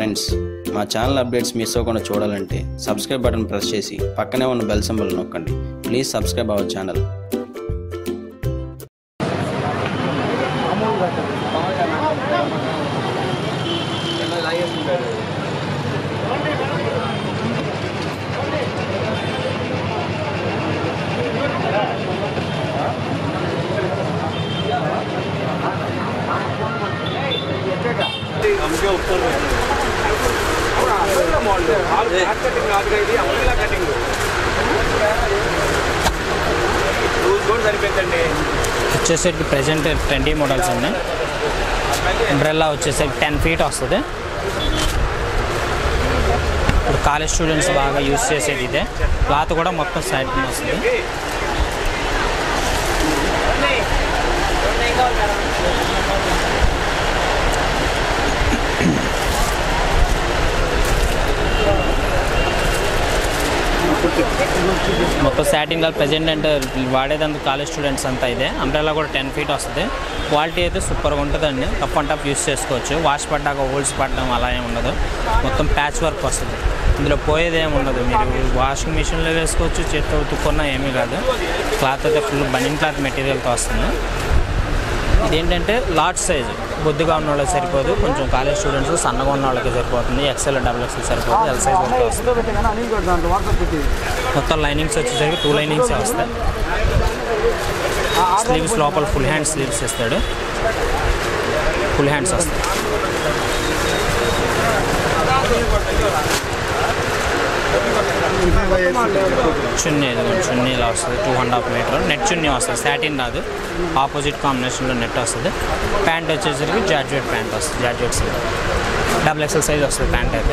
Friends మా channel updates miss అవ్వకుండా చూడాలంటే సబ్స్క్రైబ్ బటన్ ప్రెస్ చేసి పక్కనే ఉన్న బెల్ సింబల్ నొక్కండి ప్లీజ్ సబ్స్క్రైబ్ అవర్ ఛానల్ हमके ऊपर कटिंग आज ఇది అమ్మిలా కటింగ్ లూజ్ కూడా సరిపోతుందండి వచ్చేసరికి ప్రజెంట్ ట్వంటీ మోడల్స్ ఉన్నాయి అంబ్రెల్లా వచ్చేసరికి టెన్ ఫీట్ వస్తుంది ఇప్పుడు కాలేజ్ స్టూడెంట్స్ బాగా యూస్ చేసేది ఇదే క్లాత్ కూడా మొత్తం సైడ్ వస్తుంది మొత్తం సాటిన్ కలర్ ప్రజెంట్ అంటే వాడేదందుకు కాలేజ్ స్టూడెంట్స్ అంతా ఇదే అంబ్రెల్లా కూడా టెన్ ఫీట్ వస్తుంది క్వాలిటీ అయితే సూపర్గా ఉంటుందండి టఫ్ అండ్ టఫ్ యూస్ చేసుకోవచ్చు వాష్ పడ్డాక హోల్స్ పడడం అలా ఏమి ఉండదు మొత్తం ప్యాచ్ వర్క్ వస్తుంది ఇందులో పోయేది ఏమి ఉండదు మీరు వాషింగ్ మిషన్లో వేసుకోవచ్చు చేతితో ఉతుక్కున్నా ఏమీ కాదు క్లాత్ అయితే ఫుల్ బనిన్ క్లాత్ మెటీరియల్తో వస్తుంది ఇదేంటంటే లార్జ్ సైజ్ బొద్దుగా ఉన్న వాళ్ళకి సరిపోదు కొంచెం కాలేజ్ స్టూడెంట్స్ సన్నగా ఉన్న వాళ్ళకి సరిపోతుంది ఎక్సెల్ డబుల్ ఎక్సెల్ సరిపోతుంది ఎల్ సైజ్ వరకు వస్తుంది మొత్తం లైనింగ్స్ వచ్చేసరికి టూ లైనింగ్స్ వస్తాయి స్లీవ్స్ లోపల ఫుల్ హ్యాండ్ స్లీవ్స్ ఇస్తాడు ఫుల్ హ్యాండ్స్ వస్తాయి చున్నీ ఇదిగోండి చున్నీ ఇలా వస్తుంది two and half metre net చున్నీ వస్తుంది సాటిన్ రాదు ఆపోజిట్ కాంబినేషన్లో నెట్ వస్తుంది ప్యాంట్ వచ్చేసరికి జార్జెట్ ప్యాంట్ వస్తుంది georgette silk double XL size వస్తుంది ప్యాంట్ అయితే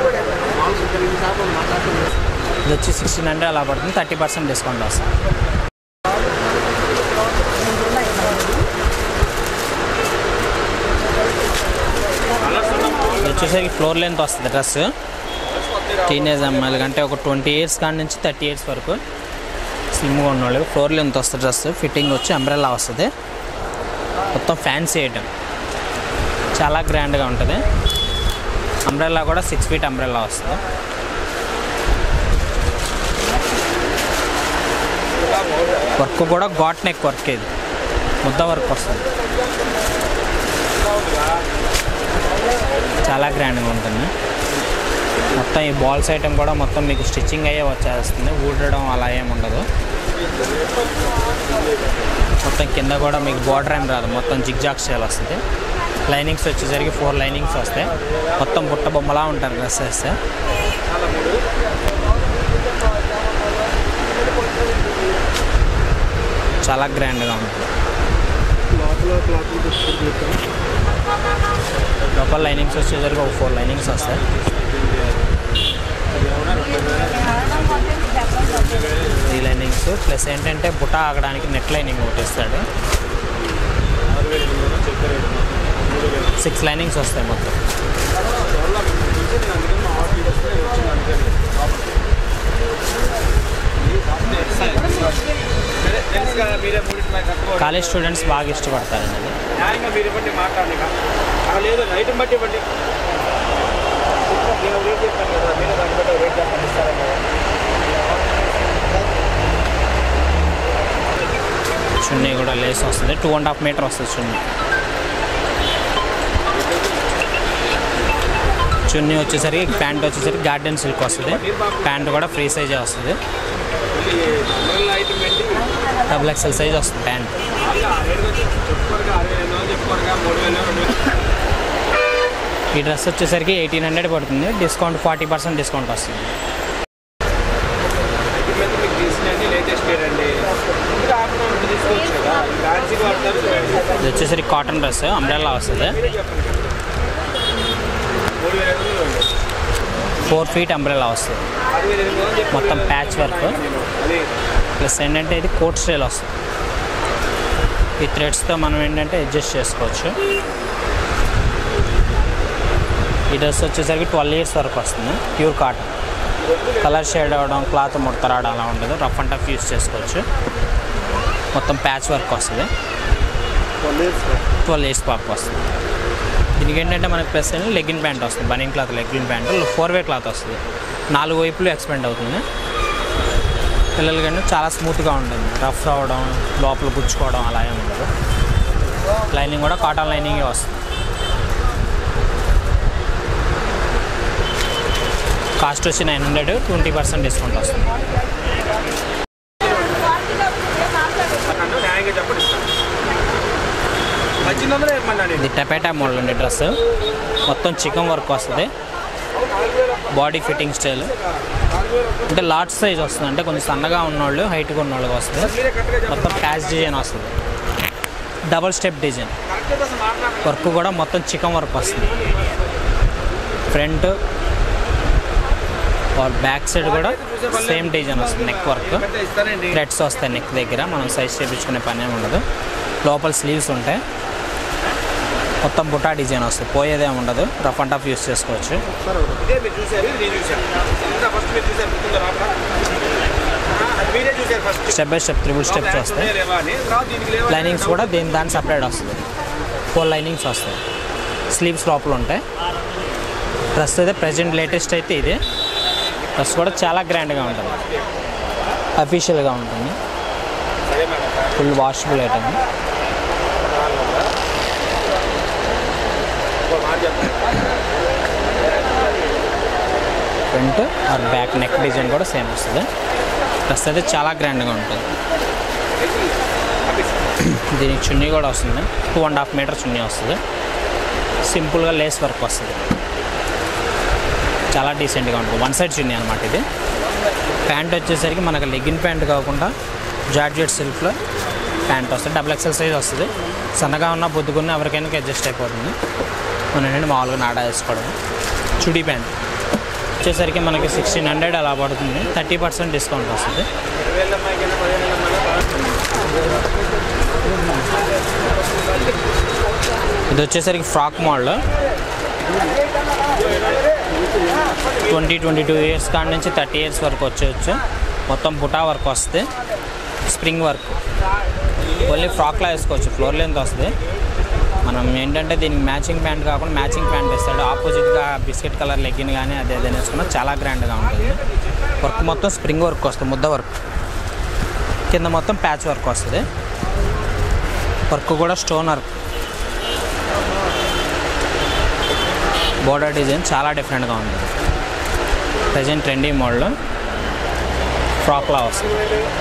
ఇది వచ్చి సిక్స్టీన్ హండ్రెడ్ అలా పడుతుంది థర్టీ పర్సెంట్ డిస్కౌంట్ వస్తుంది ఇది వచ్చేసరికి ఫ్లోర్ లెంత్ వస్తుంది డ్రెస్ టీనేజ్ అమ్మాయిలు అంటే ఒక ట్వంటీ ఇయర్స్ కాడి నుంచి థర్టీ ఇయర్స్ వరకు స్లిమ్గా ఉన్న వాళ్ళకి ఫ్లోర్ లెంత్ వస్తుంది డ్రెస్ ఫిట్టింగ్ వచ్చి అంబ్రెల్లా వస్తుంది మొత్తం ఫ్యాన్సీ ఐటమ్ చాలా గ్రాండ్గా ఉంటుంది అంబ్రెల్లా కూడా సిక్స్ ఫీట్ అంబ్రెల్లా వస్తుంది వర్క్ కూడా గాట్ నెక్ వర్క్ ఇది ముద్ద వర్క్ వస్తుంది చాలా గ్రాండ్గా ఉంటుంది మొత్తం ఈ బాల్స్ ఐటమ్ కూడా మొత్తం మీకు స్టిచ్చింగ్ అయ్యే వచ్చేస్తుంది ఊడడం అలా ఏమి ఉండదు మొత్తం కింద కూడా మీకు బార్డర్ ఏం రాదు మొత్తం జిగ్జాగ్ స్టైల్ వస్తుంది లైనింగ్స్ వచ్చేసరికి ఫోర్ లైనింగ్స్ వస్తాయి మొత్తం బుట్ట బొమ్మలా ఉంటారు డ్రెస్ వేస్తే చాలా గ్రాండ్గా ఉంటుంది లోపల లైనింగ్స్ వచ్చేసరికి ఒక ఫోర్ లైనింగ్స్ వస్తాయి త్రీ లైనింగ్స్ ప్లస్ ఏంటంటే బుట్ట ఆగడానికి నెట్ లైనింగ్ ఒకటి ఇస్తాడు సిక్స్ లైనింగ్స్ వస్తాయి మొత్తం తెలుసు కదా మీరే మూడింటి మీద తక్కువ కాలేజ్ స్టూడెంట్స్ బాగా ఇష్టపడతారండి అది న్యాయంగా మీరు ఇవ్వండి మాట్లాడండి ఇక. అక్కడ లేదు ఐటమ్ బట్టి ఇవ్వండి నేను రేట్ చెప్పాను కదా మీరే దాన్ని బట్టి రేట్ చెప్పండి ఇస్తారని చున్నీ కూడా లేస్ వస్తుంది టూ అండ్ హాఫ్ మీటర్ వస్తుంది చున్నీ చున్నీ వచ్చేసరికి ప్యాంట్ వచ్చేసరికి గార్డెన్ సిల్క్ వస్తుంది ప్యాంట్ కూడా ఫ్రీ సైజే వస్తుంది ఐటమ్ ఏంటి డబుల్ ఎక్స్ఎల్ సైజ్ వస్తుంది ప్యాంట్ చెప్పుకోరుగా అరవై ఐదు వందలు చెప్పుకోరుగా మూడు వేలు రెండు వేలు ఈ డ్రెస్ వచ్చేసరికి ఎయిటీన్ హండ్రెడ్ పడుతుంది డిస్కౌంట్ ఫార్టీ పర్సెంట్ డిస్కౌంట్ వస్తుంది ఐటమ్ అయితే మీకు తీసినండి లేటెస్ట్ రేట్ అండి ఇంకా ఆఫ్టర్ తీసుకోవచ్చు కదా ఫ్యాన్సీకి వాడతారు ఇది వచ్చేసరికి కాటన్ డ్రెస్ అంబ్రెల్లా వస్తుంది మీరే చెప్పండి మూడు వేల ఐదు వందలు ఇవ్వండి. ఫోర్ ఫీట్ అంబ్రెల్లా వస్తుంది ఆరు వేల ఎనిమిది వందలు చెప్పండి మొత్తం ప్యాచ్ వర్క్ అది ప్లస్ ఏంటంటే ఇది కోట్ స్టైల్ వస్తుంది ఈ థ్రెడ్స్తో మనం ఏంటంటే అడ్జస్ట్ చేసుకోవచ్చు ఈ డ్రెస్ వచ్చేసరికి ట్వెల్వ్ ఇయర్స్ వరకు వస్తుంది ప్యూర్ కాటన్ కలర్ షేడ్ అవ్వడం క్లాత్ ముడతరావడం అలా ఉండదు రఫ్ అండ్ టఫ్ యూస్ చేసుకోవచ్చు మొత్తం ప్యాచ్ వర్క్ వస్తుంది ట్వెల్వ్ ఇయర్స్ పాప వస్తుంది దీనికి ఏంటంటే మనకి ప్లస్ లెగ్గిన్ ప్యాంట్ వస్తుంది banian cloth legging pant four way cloth వస్తుంది నాలుగు వైపులు ఎక్స్పెండ్ అవుతుంది పిల్లలకంటే చాలా స్మూత్గా ఉంటుంది రఫ్ రావడం లోపల గుచ్చుకోవడం అలా ఏమి ఉండదు లైనింగ్ కూడా కాటన్ లైనింగే వస్తుంది కాస్ట్ వచ్చి nine hundred twenty percent discount వస్తుంది నన్ను న్యాయంగా చెప్పండి ఇస్తాను పద్దెనిమిది వందలు ఏమన్నా నేను ఇది టపేటా మోడల్ అండి డ్రెస్ మొత్తం చికెన్ వర్క్ వస్తుంది బాడీ ఫిట్టింగ్ స్టైల్ అంటే లార్జ్ సైజ్ వస్తుంది అంటే కొంచెం సన్నగా ఉన్నవాళ్ళు హైట్గా ఉన్నవాళ్ళకి వస్తుంది మీరే కరెక్ట్గా మొత్తం ప్యాచ్ డిజైన్ వస్తుంది డబల్ స్టెప్ డిజైన్ కరెక్ట్గా అసలు మాట్లాడండి వర్క్ కూడా మొత్తం చికెన్ వర్క్ వస్తుంది ఫ్రంట్ బ్యాక్ సైడ్ కూడా సేమ్ డిజైన్ వస్తుంది నెక్ వర్క్ అంటే ఇస్తానండి థ్రెడ్స్ వస్తాయి నెక్ దగ్గర మనం సైజ్ చేయించుకునే పని ఏమి ఉండదు లోపల స్లీవ్స్ ఉంటాయి మొత్తం బుటా డిజైన్ వస్తుంది పోయేదేమి ఉండదు రఫ్ అండ్ టఫ్ యూస్ చేసుకోవచ్చు ఇదే మీరు చూసారు ఇది నేను చూశాను ఇంత ఫస్ట్ మీరు చూసారు గుర్తుందా రాపరా? ఆ, అది మీరే చూసారు first step by step triple steps వస్తాయి లేవా అని తర్వాత దీనికి లేవా అని లైనింగ్స్ కూడా దీని దాని సపరేట్ వస్తుంది ఫోర్ లైనింగ్స్ వస్తాయి స్లీవ్స్ లోపల ఉంటాయి డ్రెస్ అయితే ప్రజెంట్ లేటెస్ట్ అయితే ఇది డ్రెస్ కూడా చాలా గ్రాండ్గా ఉంటుంది అఫీషియల్గా ఉంటుంది సరే మేడం ఫుల్ వాషబుల్ ఐటమ్ ఇంకో మాట చెప్పండి front or back neck design కూడా సేమ్ వస్తుంది డ్రెస్ అయితే చాలా గ్రాండ్గా ఉంటుంది దీనికి చున్నీ కూడా వస్తుంది టూ అండ్ హాఫ్ మీటర్ చున్నీ వస్తుంది సింపుల్గా లేస్ వర్క్ వస్తుంది చాలా డీసెంట్గా ఉంటుంది వన్ సైడ్ చున్నీ అనమాట ఇది ప్యాంట్ వచ్చేసరికి మనకు లెగ్గిన్ ప్యాంట్ కాకుండా జార్జెట్ సిల్క్లో ప్యాంట్ వస్తుంది డబుల్ ఎక్సెల్ సైజ్ వస్తుంది సన్నగా ఉన్న బొద్దుకున్న ఎవరికైనా అడ్జస్ట్ అయిపోతుంది మన ఏంటంటే మామూలుగా నాడా వేసుకోవడం చుడీ ప్యాంట్ వచ్చేసరికి మనకి సిక్స్టీన్ హండ్రెడ్ అలా పడుతుంది థర్టీ పర్సెంట్ డిస్కౌంట్ వస్తుంది వేల అమ్మాయికైనా పదిహేను అమ్మాయినా ఇది వచ్చేసరికి frock model twenty twenty two years కాడ నుంచి థర్టీ ఇయర్స్ వరకు వచ్చేయచ్చు మొత్తం బుటా వర్క్ వస్తుంది స్ప్రింగ్ వర్క్ ఓన్లీ ఫ్రాక్లా వేసుకోవచ్చు ఫ్లోర్ లెంత్ వస్తుంది మనం ఏంటంటే దీనికి మ్యాచింగ్ ప్యాంట్ కాకుండా మ్యాచింగ్ ప్యాంట్ వేస్తాడు ఆపోజిట్గా బిస్కెట్ కలర్ లెగ్గిన్ కానీ అది ఏదైనా వేసుకున్నా చాలా గ్రాండ్గా ఉంటుంది వర్క్ మొత్తం స్ప్రింగ్ వర్క్ వస్తుంది ముద్ద వర్క్ కింద మొత్తం ప్యాచ్ వర్క్ వస్తుంది వర్క్ కూడా స్టోన్ వర్క్ బోర్డర్ డిజైన్ చాలా డిఫరెంట్గా ఉంది ప్రజెంట్ ట్రెండీ మోడల్ ఫ్రాక్లా వస్తుంది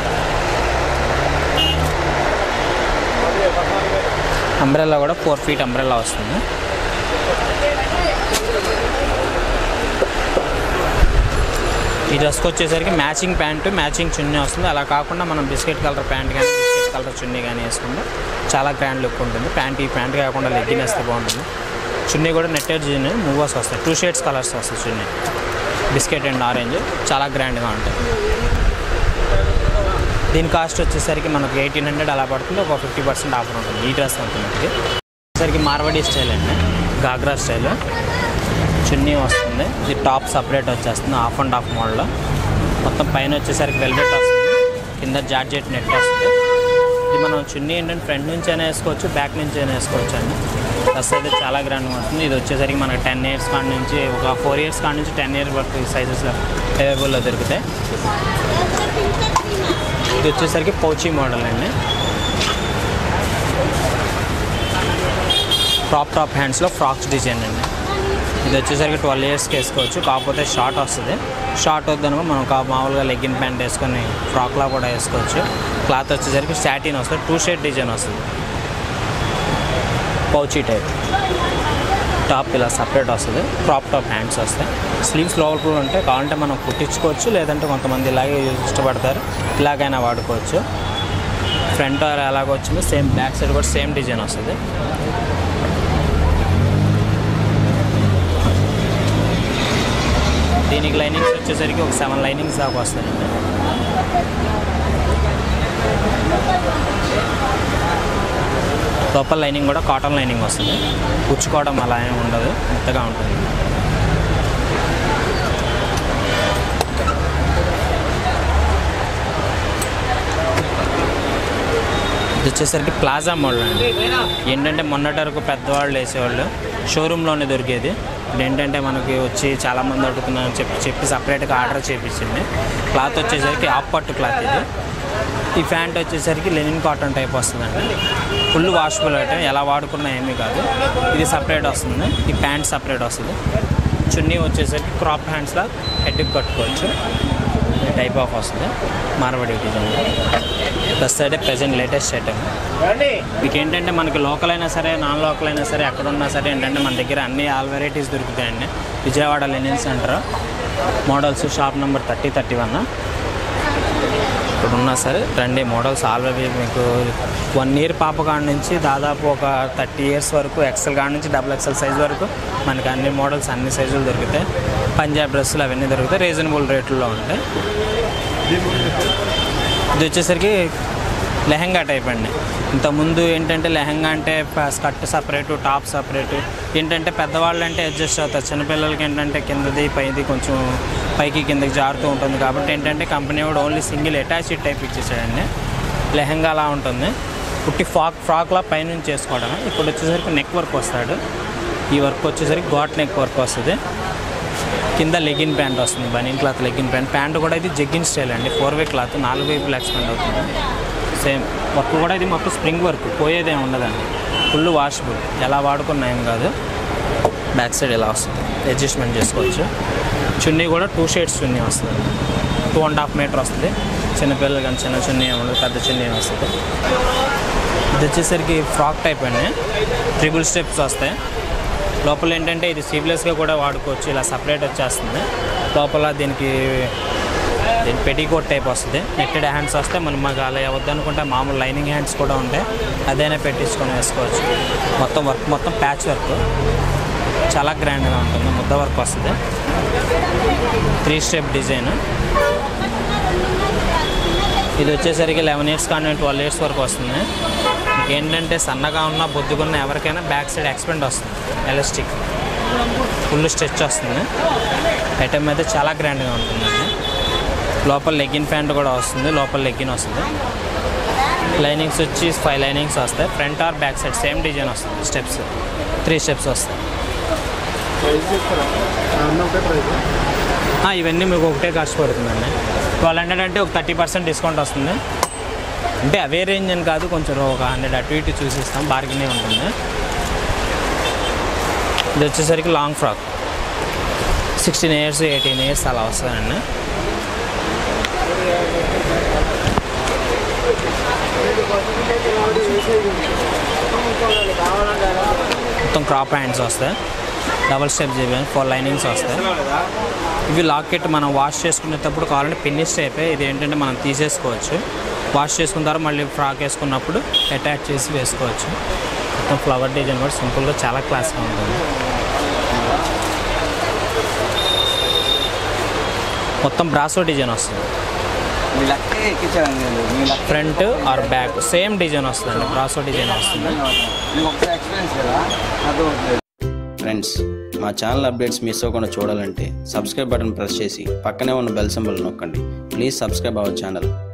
అంబ్రెల్లా కూడా ఫోర్ ఫీట్ అంబ్రెల్లా వస్తుంది ఈ డ్రెస్కి వచ్చేసరికి మ్యాచింగ్ ప్యాంటు మ్యాచింగ్ చున్నీ వస్తుంది అలా కాకుండా మనం బిస్కెట్ కలర్ ప్యాంట్ కానీ బిస్కెట్ కలర్ చున్నీ కానీ వేసుకుంటే చాలా గ్రాండ్ లుక్ ఉంటుంది ప్యాంట్ ఈ ప్యాంట్ కాకుండా లెగ్గిన్ వేస్తే బాగుంటుంది చున్నీ కూడా నెట్టెడ్ చున్నీ మూవర్స్ వస్తాయి టూ షేడ్స్ కలర్స్ వస్తాయి చున్నీ బిస్కెట్ అండ్ ఆరెంజ్ చాలా గ్రాండ్గా ఉంటుంది దీని కాస్ట్ వచ్చేసరికి మనకు ఎయిటీన్ హండ్రెడ్ అలా పడుతుంది ఒక ఫిఫ్టీ పర్సెంట్ ఆఫర్ ఉంటుంది ఈ డ్రెస్ అనుకున్నట్టుకి వచ్చేసరికి మార్వాడి స్టైల్ అండి గాగ్రా స్టైల్ చున్నీ వస్తుంది ఇది టాప్ సపరేట్ వచ్చేస్తుంది హాఫ్ అండ్ హాఫ్ మోడల్ మొత్తం పైన వచ్చేసరికి వెల్వెట్ వస్తుంది కింద జార్జెట్ నెట్ వస్తుంది ఇది మనం చున్నీ ఏంటంటే ఫ్రంట్ నుంచి అయినా వేసుకోవచ్చు బ్యాక్ నుంచి అయినా వేసుకోవచ్చు అండి డ్రెస్ అయితే చాలా గ్రాండ్గా ఉంటుంది ఇది వచ్చేసరికి మనకి టెన్ ఇయర్స్ కాడ నుంచి ఒక ఫోర్ ఇయర్స్ కాడ నుంచి టెన్ ఇయర్స్ వరకు సైజెస్లో అవైలబుల్లో దొరుకుతాయి ఇది వచ్చేసరికి పౌచీ మోడల్ అండి క్రాప్ టాప్ హ్యాండ్స్లో ఫ్రాక్స్ డిజైన్ అండి ఇది వచ్చేసరికి ట్వెల్వ్ ఇయర్స్కి వేసుకోవచ్చు కాకపోతే షార్ట్ వస్తుంది షార్ట్ వద్దనుకో మనం కా- మామూలుగా లెగ్గిన్ ప్యాంట్ వేసుకొని ఫ్రాక్లా కూడా వేసుకోవచ్చు క్లాత్ వచ్చేసరికి సాటిన్ వస్తుంది టూ షేడ్ డిజైన్ వస్తుంది పౌచీ టైప్ టాప్ ఇలా సపరేట్ వస్తుంది క్రాప్ టాప్ హ్యాండ్స్ వస్తాయి స్లీవ్స్ లోపల ఉంటే కావాలంటే మనం కుట్టించుకోవచ్చు లేదంటే కొంతమంది ఇలాగే ఇష్టపడతారు ఇలాగైనా వాడుకోవచ్చు ఫ్రంట్ ఎలాగ వచ్చిందో సేమ్ బ్యాక్ సైడ్ కూడా సేమ్ డిజైన్ వస్తుంది దీనికి లైనింగ్స్ వచ్చేసరికి ఒక సెవెన్ లైనింగ్స్ దాకా వస్తాయండి లోపల లైనింగ్ కూడా కాటన్ లైనింగ్ వస్తుంది పుచ్చుకోవడం అలా ఏమి ఉండదు మెత్తగా ఉంటుంది ఇది వచ్చేసరికి ప్లాజా మోడల్ అండి ఏంటంటే మొన్నటి వరకు పెద్దవాళ్ళు వేసేవాళ్ళు షోరూంలోనే దొరికేది ఇప్పుడు ఏంటంటే మనకి వచ్చి చాలామంది అడుగుతున్నారని చెప్పి చెప్పి సపరేట్గా ఆర్డర్ చేపించింది క్లాత్ వచ్చేసరికి ఆఫ్ పట్టు క్లాత్ ఇది ఈ ప్యాంట్ వచ్చేసరికి లెనిన్ కాటన్ టైప్ వస్తుందండి ఫుల్ వాషబుల్ ఐటమ్ ఎలా వాడుకున్నా ఏమీ కాదు ఇది సపరేట్ వస్తుంది ఈ ప్యాంట్ సపరేట్ వస్తుంది చున్నీ వచ్చేసరికి క్రాప్ హ్యాండ్స్లా హెడ్కి కట్టుకోవచ్చు ఈ టైప్ ఆఫ్ వస్తుంది మార్వడి డిజైన్ ప్లస్ అయితే ప్రజెంట్ లేటెస్ట్ ఐటమ్ మీకు ఏంటంటే మనకి లోకల్ అయినా సరే నాన్ లోకల్ అయినా సరే ఎక్కడ ఉన్నా సరే ఏంటంటే మన దగ్గర అన్ని ఆల్ వెరైటీస్ దొరుకుతాయండి Vijayawada linen centre models shop number thirty thirty one ఇప్పుడు ఉన్నా సరే రండి మోడల్స్ ఆల్రెడీ మీకు వన్ ఇయర్ పాప కాడ నుంచి దాదాపు ఒక థర్టీ ఇయర్స్ వరకు ఎక్సెల్ కాడ నుంచి డబుల్ ఎక్సెల్ సైజ్ వరకు మనకి అన్ని మోడల్స్ అన్ని సైజులు దొరుకుతాయి పంజాబ్ డ్రెస్సులు అవన్నీ దొరుకుతాయి రీజనబుల్ రేట్లో ఉంటాయి ఇది వచ్చేసరికి లెహంగా టైప్ అండి ఇంతకుముందు ఏంటంటే లెహంగా అంటే ప- స్కర్ట్ సపరేటు టాప్ సపరేటు ఏంటంటే పెద్దవాళ్ళు అంటే అడ్జస్ట్ అవుతారు చిన్నపిల్లలకి ఏంటంటే కిందది పైది కొంచెం పైకి కిందకి జారుతూ ఉంటుంది కాబట్టి ఏంటంటే కంపెనీ కూడా ఓన్లీ సింగిల్ అటాచ్డ్ టైప్ ఇచ్చేసాడండి లెహంగా అలా ఉంటుంది పుట్టి ఫ్రాక్ ఫ్రాక్లా పైనుంచి చేసుకోవడం ఇప్పుడు వచ్చేసరికి నెక్ వర్క్ వస్తాడు ఈ వర్క్ వచ్చేసరికి గాట్ నెక్ వర్క్ వస్తుంది కింద లెగిన్ ప్యాంట్ వస్తుంది banian cloth legging pant pant కూడా ఇది జగ్గిన్ స్టైల్ అండి ఫోర్ వే క్లాత్ నాలుగు వైపులు ఎక్స్పెండ్ అవుతుంది సేమ్ వర్క్ కూడా ఇది మొత్తం స్ప్రింగ్ వర్క్ పోయేదేం ఉండదండి ఫుల్ వాషబుల్ ఎలా వాడుకున్నా ఏం కాదు బ్యాక్ సైడ్ ఇలా వస్తుంది అడ్జస్ట్మెంట్ చేసుకోవచ్చు చున్నీ కూడా టూ షేడ్స్ చున్నీ వస్తుంది టూ అండ్ హాఫ్ మీటర్ వస్తుంది చిన్నపిల్లలు కానీ చిన్న చున్నీ ఏమి ఉండదు పెద్ద చున్నీ ఏమి వస్తుంది ఇది వచ్చేసరికి ఫ్రాక్ టైప్ అండి ట్రిపుల్ స్టెప్స్ వస్తాయి లోపల ఏంటంటే ఇది సీవ్లెస్గా కూడా వాడుకోవచ్చు ఇలా సపరేట్ వచ్చేస్తుంది లోపల దీనికి దీని పెటీకోట్ టైప్ వస్తుంది నెట్టెడ్ హ్యాండ్స్ వస్తే మనం మాకు అలా వద్దనుకుంటే మామూలు లైనింగ్ హ్యాండ్స్ కూడా ఉంటాయి అదైనా పెట్టించుకొని వేసుకోవచ్చు మొత్తం వర్క్ మొత్తం ప్యాచ్ వర్క్ చాలా గ్రాండ్గా ఉంటుంది ముద్ద వర్క్ వస్తుంది త్రీ స్టెప్ డిజైన్ ఇది వచ్చేసరికి లెవెన్ ఇయర్స్ కానీ ట్వెల్వ్ ఇయర్స్ వరకు వస్తుంది మీకు ఏంటంటే సన్నగా ఉన్న బొద్దుకున్న ఎవరికైనా బ్యాక్ సైడ్ ఎక్స్పెండ్ వస్తుంది ఎలాస్టిక్ ఫుల్ స్ట్రెచ్ వస్తుంది ఐటమ్ అయితే చాలా గ్రాండ్గా ఉంటుందండి లోపల లెగ్గిన్ ప్యాంట్ కూడా వస్తుంది లోపల లెగ్గిన్ వస్తుంది లైనింగ్స్ వచ్చి ఫైవ్ లైనింగ్స్ వస్తాయి front or back side same design వస్తుంది స్టెప్స్ త్రీ స్టెప్స్ వస్తాయి ఆ, ఇవన్నీ మీకు ఒకటే కాస్ట్ పడుతుందండి ట్వెల్వ్ హండ్రెడ్ అంటే ఒక థర్టీ పర్సెంట్ డిస్కౌంట్ వస్తుంది అంటే అవే రేంజ్ అని కాదు కొంచెం ఒక హండ్రెడ్ అటు ఇటు చూసిస్తాం బార్గెనే ఉంటుంది ఇది వచ్చేసరికి long frock sixteen years eighteen years అలా వస్తుందండి మొత్తం క్రాప్ హ్యాండ్స్ వస్తాయి డబల్ స్టెప్ చేయాలి ఫోర్ లైనింగ్స్ వస్తాయి ఇవి లాకెట్ మనం వాష్ చేసుకునేటప్పుడు కావాలంటే పిన్నిస్ టైప్ ఇది ఏంటంటే మనం తీసేసుకోవచ్చు వాష్ చేసుకున్న తర్వాత మళ్ళీ ఫ్రాక్ వేసుకున్నప్పుడు అటాచ్ చేసి వేసుకోవచ్చు మొత్తం ఫ్లవర్ డిజైన్ కూడా సింపుల్గా చాలా క్లాస్గా ఉంటుంది మొత్తం బ్రాసో డిజైన్ వస్తుంది మీ లక్కే ఎక్కించాను నేను మీ luck front or back same design వస్తుందండి బ్రాసో డిజైన్ వస్తుంది నీకు ఒకసారి ఎక్స్పీరియన్స్ కదా నాకు ఫ్రెండ్స్ మా ఛానల్ అప్డేట్స్ మిస్ అవ్వకుండా చూడాలంటే సబ్స్క్రైబ్ బటన్ ప్రెస్ చేసి పక్కనే ఉన్న బెల్ సింబల్ నొక్కండి ప్లీజ్ సబ్స్క్రైబ్ అవర్ ఛానల్